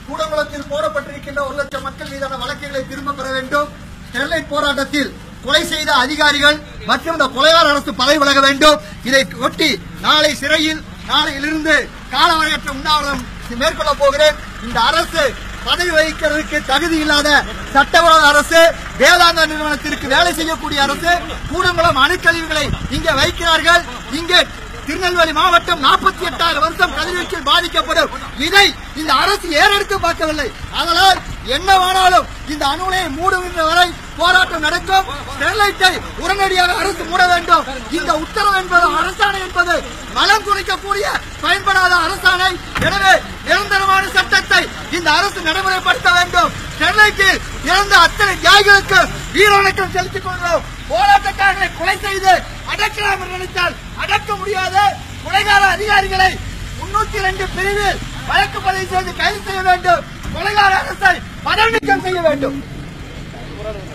கூடங்குளத்தில் போடப்பட்டிருக்கின்ற ஒரு லட்சம் மக்கள் மீதான வழக்குகளை திரும்ப பெற வேண்டும் ஸ்டெர்லைட் போராட்டத்தில் கொலை செய்த அதிகாரிகள் மற்றும் இந்த கொலையாள அரசு பதவி விலக வேண்டும் இதை ஒட்டி நாளை சிறையில் நாளையிலிருந்து காலவரையற்ற உண்ணாவிரதம் மேற்கொள்ள போகிறேன் இந்த அரசு பதவி வகிக்கிறதுக்கு தகுதி இல்லாத சட்டவிரோத அரசு வேதாந்தா நிறுவனத்திற்கு வேலை செய்யக்கூடிய அரசு கூடங்குளம் அணுக்கழிவுகளை இங்கே வைக்கிறார்கள் இங்கே திருநெல்வேலி மாவட்டம் நாற்பத்தி எட்டாயிரம் வருஷம் கதிர்வீச்சில் பாதிக்கப்படும் இதை இந்த அரசு ஏறெடுத்து பார்க்கவில்லை அதனால் என்னவானாலும் இந்த அணு நிலையை மூடுகின்ற வரை போராட்டம் நடக்கும் ஸ்டெர்லைட்டை உடனடியாக அரசு மூட வேண்டும் இந்த உத்தரவு என்பது அரசாணை என்பது மலம் குறைக்கக்கூடிய பயன்படாத அரசாணை எனவே நிரந்தரமான சட்டத்தை இந்த அரசு நடைமுறைப்படுத்த வேண்டும் ஸ்டெர்லைட்டில் இறந்த அத்தனை தியாகிகளுக்கு வீரவணக்கம் செலுத்திக் கொள்கிறோம் போராட்டக்காரர்களை கொலை செய்து அடக்கலாம் என்று நினைத்தால் அடக்க முடியாத கொலைகார அதிகாரிகளை முன்னூத்தி ரெண்டு பிரிவில் வழக்கு பதிவு செய்து கைது செய்ய வேண்டும் கொலைகார அரசை பதவி நீக்கம் செய்ய வேண்டும்